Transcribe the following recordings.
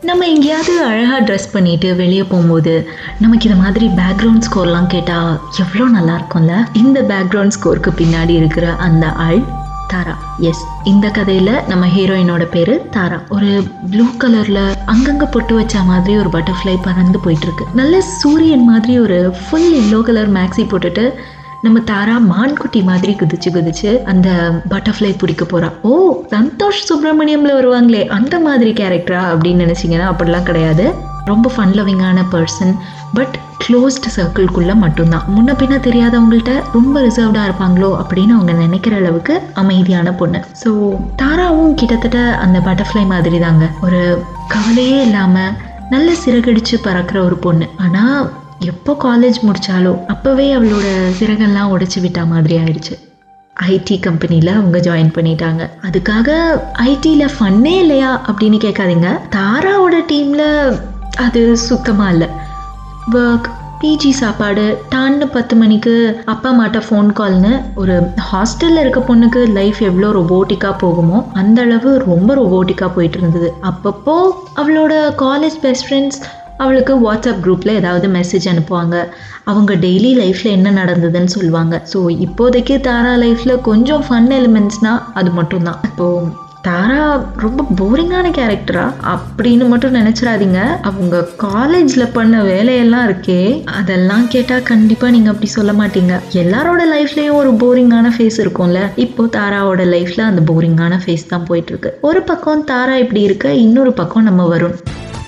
நம்ம எங்கேயாவது அழகாக ட்ரெஸ் பண்ணிட்டு வெளியே போகும்போது நமக்கு இது மாதிரி பேக்ரவுண்ட் ஸ்கோர்லாம் கேட்டால் எவ்வளோ நல்லா இருக்கும்ல இந்த பேக்ரவுண்ட் ஸ்கோருக்கு பின்னாடி இருக்கிற அந்த ஆள் தாரா எஸ் இந்த கதையில் நம்ம ஹீரோயினோட பேர் தாரா ஒரு ப்ளூ கலரில் அங்கங்கே பொட்டு வச்ச மாதிரி ஒரு பட்டர்ஃப்ளை பறந்து போயிட்டு இருக்கு நல்ல சூரியன் மாதிரி ஒரு ஃபுல் எல்லோ கலர் மேக்ஸி போட்டுட்டு நம்ம தாரா மான்குட்டி மாதிரி குதிச்சு குதிச்சு அந்த பட்டர்ஃப்ளை பிடிக்க போறா ஓ சந்தோஷ் சுப்பிரமணியம்ல வருவாங்களே அந்த மாதிரி கேரக்டரா அப்படின்னு நினைச்சீங்கன்னா அப்படிலாம் கிடையாது ரொம்ப ஃபன் லவிங்கான பர்சன் பட் க்ளோஸ்டு சர்க்கிள்குள்ளே மட்டும்தான் முன்ன பின்ன தெரியாதவங்கள்ட்ட ரொம்ப ரிசர்வ்டாக இருப்பாங்களோ அப்படின்னு அவங்க நினைக்கிற அளவுக்கு அமைதியான பொண்ணு ஸோ தாராவும் கிட்டத்தட்ட அந்த பட்டர்ஃப்ளை மாதிரி தாங்க ஒரு கவலையே இல்லாமல் நல்ல சிறகடிச்சு பறக்கிற ஒரு பொண்ணு ஆனால் எப்போ காலேஜ் முடிச்சாலோ அப்போவே அவளோட சிறகெல்லாம் உடைச்சி விட்டா மாதிரி ஆயிடுச்சு ஐடி கம்பெனியில் அவங்க ஜாயின் பண்ணிட்டாங்க அதுக்காக ஐடியில் ஃபன்னே இல்லையா அப்படின்னு கேட்காதீங்க தாராவோட டீமில் அது சுத்தமாக இல்லை ஒர்க் பிஜி சாப்பாடு டான்னு பத்து மணிக்கு அப்பா அம்மாட்ட ஃபோன் கால்னு ஒரு ஹாஸ்டலில் இருக்க பொண்ணுக்கு லைஃப் எவ்வளோ ரொபோட்டிக்காக போகுமோ அந்த அளவு ரொம்ப ரொபோட்டிக்காக போயிட்டு இருந்தது அப்பப்போ அவளோட காலேஜ் பெஸ்ட் ஃப்ரெண்ட்ஸ் அவளுக்கு வாட்ஸ்அப் குரூப்பில் ஏதாவது மெசேஜ் அனுப்புவாங்க அவங்க டெய்லி லைஃப்பில் என்ன நடந்ததுன்னு சொல்லுவாங்க ஸோ இப்போதைக்கு தாரா லைஃப்பில் கொஞ்சம் ஃபன் எலிமெண்ட்ஸ்னால் அது மட்டும்தான் இப்போது தாரா ரொம்ப போரிங்கான கேரக்டரா அப்படின்னு மட்டும் நினச்சிடாதீங்க அவங்க காலேஜில் பண்ண வேலையெல்லாம் இருக்கே அதெல்லாம் கேட்டால் கண்டிப்பாக நீங்கள் அப்படி சொல்ல மாட்டீங்க எல்லாரோட லைஃப்லேயும் ஒரு போரிங்கான ஃபேஸ் இருக்கும்ல இப்போ தாராவோட லைஃப்பில் அந்த போரிங்கான ஃபேஸ் தான் போயிட்டுருக்கு ஒரு பக்கம் தாரா இப்படி இருக்க இன்னொரு பக்கம் நம்ம வருண்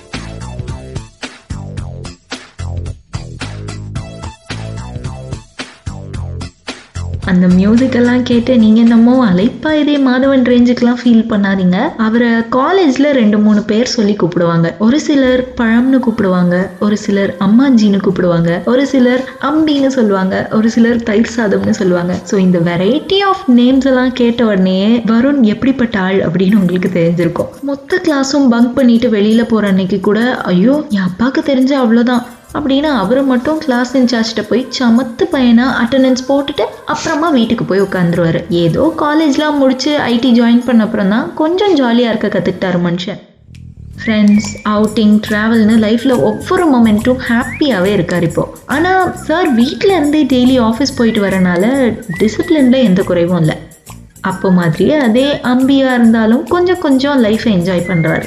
அந்த மியூசிக் எல்லாம் கேட்டு நீங்கள் என்னமோ அலைப்பா இதே மாதவன் ரேஞ்சுக்கெலாம் ஃபீல் பண்ணாதீங்க அவரை காலேஜில் ரெண்டு மூணு பேர் சொல்லி கூப்பிடுவாங்க ஒரு சிலர் பழம்னு கூப்பிடுவாங்க ஒரு சிலர் அம்மாஞ்சின்னு கூப்பிடுவாங்க ஒரு சிலர் அம்பின்னு சொல்லுவாங்க ஒரு சிலர் தயிர் சாதம்னு சொல்லுவாங்க ஸோ இந்த வெரைட்டி ஆஃப் நேம்ஸ் எல்லாம் கேட்ட உடனே வருண் எப்படிப்பட்ட ஆள் அப்படின்னு உங்களுக்கு தெரிஞ்சிருக்கும் மொத்த கிளாஸும் பங்க் பண்ணிட்டு வெளியில் போகிற அன்னைக்கு கூட ஐயோ என் அப்பாவுக்கு தெரிஞ்ச அவ்வளோதான் அப்படின்னு அவர் மட்டும் கிளாஸ் இன்சார்ஜ்கிட்ட போய் சமத்து பையனாக அட்டண்டன்ஸ் போட்டுட்டு அப்புறமா வீட்டுக்கு போய் உட்காந்துருவாரு ஏதோ காலேஜ்லாம் முடிச்சு ஐடி ஜாயின் பண்ண அப்புறம் தான் கொஞ்சம் ஜாலியாக இருக்க கற்றுக்கிட்டாரு மனுஷன் ஃப்ரெண்ட்ஸ் அவுட்டிங் ட்ராவல்னு லைஃப்பில் ஒவ்வொரு மொமெண்ட்டும் ஹாப்பியாகவே இருக்கார் இப்போது ஆனால் சார் வீட்டில் இருந்தே டெய்லி ஆஃபீஸ் போயிட்டு வரனால டிசிப்ளினில் எந்த குறைவும் இல்லை அப்போ மாதிரியே அதே அம்பியாக இருந்தாலும் கொஞ்சம் கொஞ்சம் லைஃப்பை என்ஜாய் பண்ணுறாரு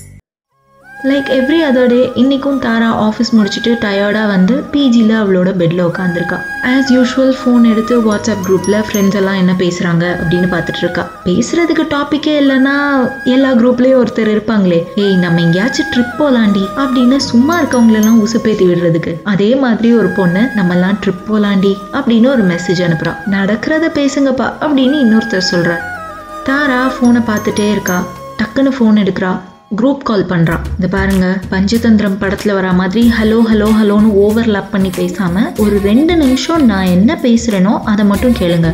லைக் எவ்ரி அதர் டே இன்றைக்கும் தாரா ஆஃபீஸ் முடிச்சுட்டு டயர்டாக வந்து பிஜியில் அவளோட பெட்டில் உட்காந்துருக்கா ஆஸ் யூஷுவல் ஃபோன் எடுத்து வாட்ஸ்அப் குரூப்பில் ஃப்ரெண்ட்ஸ் எல்லாம் என்ன பேசுகிறாங்க அப்படின்னு பார்த்துட்டு இருக்கா பேசுகிறதுக்கு டாப்பிக்கே இல்லைன்னா எல்லா குரூப்லேயும் ஒருத்தர் இருப்பாங்களே ஏய் நம்ம எங்கேயாச்சும் ட்ரிப் போலாண்டி அப்படின்னு சும்மா இருக்கவங்களெல்லாம் உசுப்பேத்தி விடுறதுக்கு அதே மாதிரி ஒரு பொண்ணு நம்மலாம் ட்ரிப் போலாண்டி அப்படின்னு ஒரு மெசேஜ் அனுப்புகிறான் நடக்கிறத பேசுங்கப்பா அப்படின்னு இன்னொருத்தர் சொல்கிறார் தாரா ஃபோனை பார்த்துட்டே இருக்கா டக்குன்னு ஃபோன் எடுக்கிறா குரூப் கால் பண்ணுறான் இந்த பாருங்க பஞ்சதந்திரம் படத்தில் வர மாதிரி ஹலோ ஹலோ ஹலோன்னு ஓவர்லாப் பண்ணி பேசாமல் ஒரு ரெண்டு நிமிஷம் நான் என்ன பேசுகிறேனோ அதை மட்டும் கேளுங்க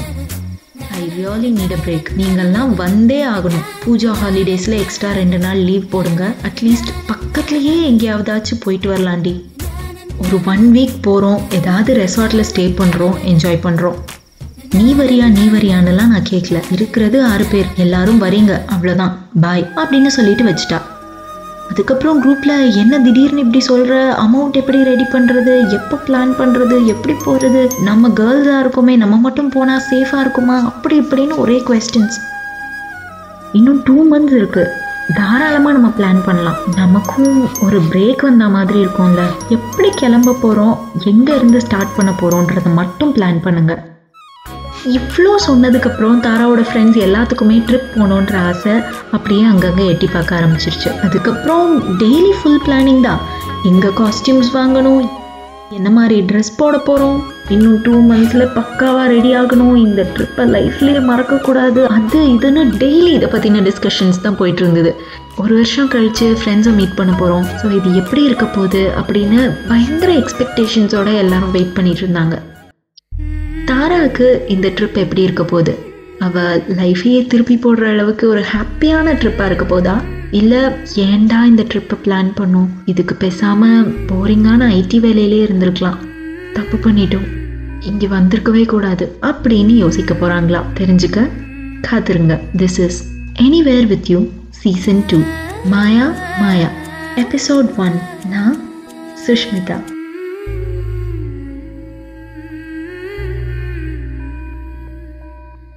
I really need a break நீங்கள்லாம் வந்தே ஆகணும் பூஜா ஹாலிடேஸில் எக்ஸ்ட்ரா ரெண்டு நாள் லீவ் போடுங்க அட்லீஸ்ட் பக்கத்துலேயே எங்கேயாவதாச்சும் போயிட்டு வரலாண்டி ஒரு ஒன் வீக் போகிறோம் ஏதாவது ரெசார்ட்டில் ஸ்டே பண்ணுறோம் என்ஜாய் பண்ணுறோம் நீ வரியா நீ வரியான்னுலாம் நான் கேட்கல இருக்கிறது ஆறு பேர் எல்லாரும் வரீங்க அவ்வளோதான் பாய் அப்படின்னு சொல்லிட்டு வச்சுட்டா அதுக்கப்புறம் குரூப்பில் என்ன திடீர்னு இப்படி சொல்கிற அமௌண்ட் எப்படி ரெடி பண்ணுறது எப்போ பிளான் பண்ணுறது எப்படி போகிறது நம்ம கேர்ள்ஸாக இருக்கோமே நம்ம மட்டும் போனால் சேஃபாக இருக்குமா அப்படி இப்படின்னு ஒரே கொஸ்டின்ஸ் இன்னும் டூ மந்த்ஸ் இருக்குது தாராளமாக நம்ம பிளான் பண்ணலாம் நமக்கும் ஒரு பிரேக் வந்த மாதிரி இருக்கும்ல எப்படி கிளம்ப போகிறோம் எங்கே இருந்து ஸ்டார்ட் பண்ண போகிறோன்றதை மட்டும் பிளான் பண்ணுங்கள் இவ்வளோ சொன்னதுக்கப்புறம் தாராவோட ஃப்ரெண்ட்ஸ் எல்லாத்துக்குமே ட்ரிப் போகணுன்ற ஆசை அப்படியே அங்கங்கே எட்டி பார்க்க ஆரம்பிச்சிருச்சு அதுக்கப்புறம் டெய்லி ஃபுல் பிளானிங் தான் எங்கே காஸ்டியூம்ஸ் வாங்கணும் என்ன மாதிரி ட்ரெஸ் போட போகிறோம் இன்னும் டூ மந்த்ஸில் பக்காவாக ரெடி ஆகணும் இந்த ட்ரிப்பை லைஃப்லேயே மறக்கக்கூடாது அது இதுன்னு டெய்லி இதை பற்றின டிஸ்கஷன்ஸ் தான் போயிட்டு இருந்தது ஒரு வருஷம் கழித்து ஃப்ரெண்ட்ஸை மீட் பண்ண போகிறோம் ஸோ இது எப்படி இருக்க போகுது அப்படின்னு பயங்கர எக்ஸ்பெக்டேஷன்ஸோட எல்லாரும் வெயிட் பண்ணிட்டு இருந்தாங்க தாராவுக்கு இந்த ட்ரிப் எப்படி இருக்க போகுது அவள் லைஃபையே திருப்பி போடுற அளவுக்கு ஒரு ஹாப்பியான ட்ரிப்பாக இருக்க போதா இல்லை ஏன்டா இந்த ட்ரிப்பை பிளான் பண்ணோம் இதுக்கு பேசாமல் போரிங்கான ஐடி வேலையிலே இருந்திருக்கலாம் தப்பு பண்ணிட்டோம் இங்கே வந்திருக்கவே கூடாது அப்படின்னு யோசிக்க போகிறாங்களா தெரிஞ்சுக்க காத்துருங்க this is anywhere with you season two Maya Maya episode one நான் சுஷ்மிதா